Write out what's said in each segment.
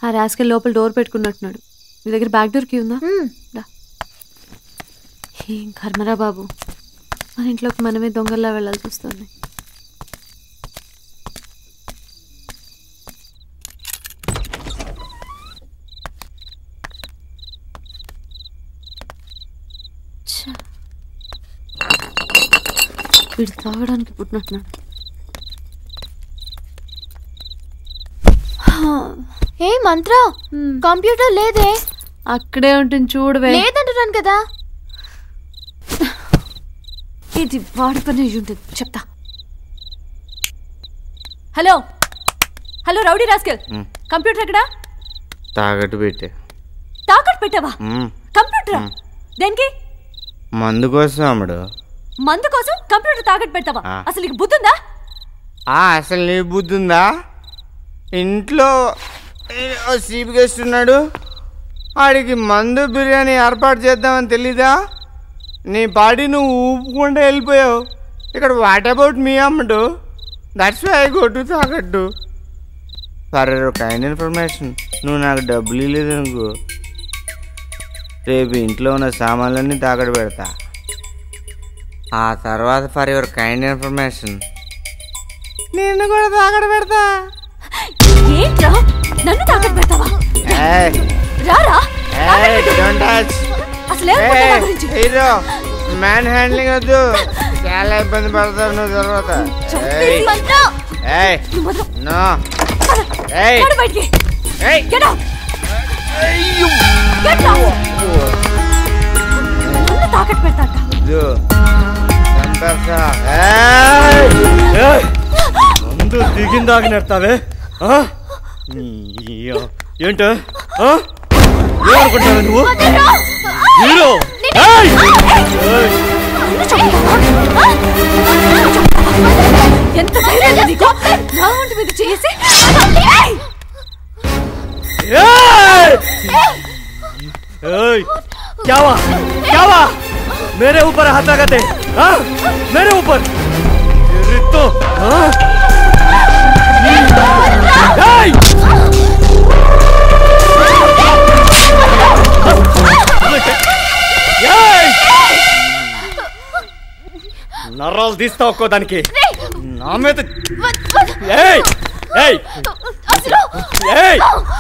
ఆ రాస్కెల్ లోపల డోర్ పెట్టుకున్నట్టున్నాడు నీ దగ్గర బ్యాక్ డోర్ కీ ఉందా మ్మ్. దా ఏం కర్మరా బాబు మన ఇంట్లోకి మనమే దొంగల్లా వెళ్ళాల్సి వస్తుంది ఛ. వీడు తాగడానికి పుట్టినట్టున్నాడు ఏ మంత్ర కంప్యూటర్ లేదే అక్కడే ఉంటుంది చూడవే లేదంటున్నాను కదా ఇది వాడి పని అయి ఉంటుంది చెప్తా hello hello rowdy rascal computer ఎక్కడా తాగట్టు పెట్టే తాకట్టు పెట్టావా మ్మ్. కంప్యూటరా దేనికి మందు కోసం అమ్ముడు మందు కోసం కంప్యూటర్ తాకట్టు పెడతావా ఆ. అసలు నీకు బుద్ధుందా ఆ, అసలు నీ బుద్ధి ఉందా ఇంట్లో ఓ చీఫ్ గెస్ట్ ఉన్నాడు వాడికి మందు బిర్యానీ ఏర్పాటు చేద్దామని తెలీదా నీ పాడి నువ్వు ఊపుకుంటూ వెళ్ళిపోయావు ఇక్కడ వాట్ అబౌట్ మీ అమ్మడు దట్స్ వై కొట్టు తాకట్టు ఫర్ కైండ్ ఇన్ఫర్మేషన్ నువ్వు నాకు డబ్బులు ఇవ్వలేదు అనుకో రేపు ఇంట్లో ఉన్న సామాన్లన్నీ తాకట్టు పెడతా ఆ తర్వాత ఫర్ యువర్ కైండ్ ఇన్ఫర్మేషన్ నిన్ను కూడా తాకట్టు పెడతా ఏంట్రా నన్ను తాకట్టు పెడతావా ఏయ్, రారా ఏయ్, don't touch. అసలు ఏమనుకుంటున్నావు నా గురించి హీరో మ్యాన్ హ్యాండ్లింగ్ వద్దు చాలా ఇబ్బంది పడతావు నువ్వు తర్వాత ఏయ్, మంత్ర ఏయ్, నువ్వు వదలు. నో ఏయ్, నడు బయటికి ఏయ్. Get out. Get out. నన్ను తాకట్టు పెడతాట వద్దు. చంపేస్తా. ఏయ్, ఏయ్. ముందు దిగిందాకి నెడతావే ఆ? అయ్యో, ఏంటో ఆ? ఏమనుకుంటావు నువ్వు హీరో ఏయ్! ఏయ్! ఎంత ధైర్యం నీకు నా ఒంటి మీద చేసి ఏయ్! ఏయ్! क्या हुआ क्या हुआ मेरे ऊपर हाथ लगाते हाँ मेरे ऊपर तेरी तो हाँ ఏయ్! ఏయ్! నర్రాలు తీస్తా ఒక్కో దానికి నా మీద ఏయ్ ఏయ్ అసలు ఏయ్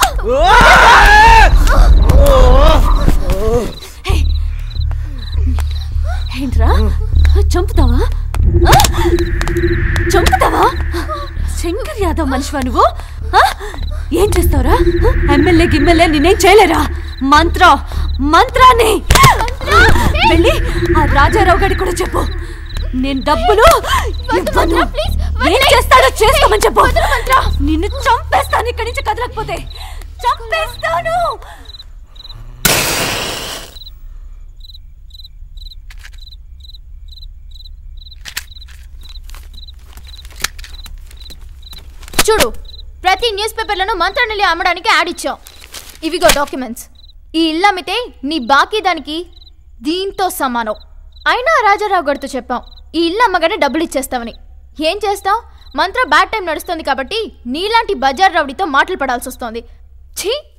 ఏంట్రా చంపుతావా ఆ? చంపుతావా శంకర్ యాదవ్ మనిషివా నువ్వు ఆ? ఏం చేస్తావురా ఎమ్మెల్యే గిమ్మెల్యే నేనేం చేయలేరా మంత్ర మంత్రాన్ని వెళ్ళి ఆ రాజారావు గారికి కూడా చెప్పు నేను డబ్బులు ఇవ్వను. ఏం చేస్తాడో చేసుకోమని చెప్పు నిన్ను చంపేస్తాను ఇక్కడి నుంచి కదలకపోతే చంపేస్తాను చూడు ప్రతి న్యూస్ పేపర్లను మంత్రాన్ని అమ్మడానికి యాడ్ ఇచ్చాం ఇవిగో డాక్యుమెంట్స్ ఈ ఇల్లు అమ్మితే నీ బాకీ దానికి దీంతో సమానం అయినా రాజారావు గారితో చెప్పాం ఈ ఇల్లు అమ్మగానే డబ్బులు ఇచ్చేస్తామని ఏం చేస్తాం మంత్ర బ్యాడ్ టైం నడుస్తుంది కాబట్టి నీలాంటి బజార్ రౌడీతో మాటలు పడాల్సి వస్తోంది ఛీ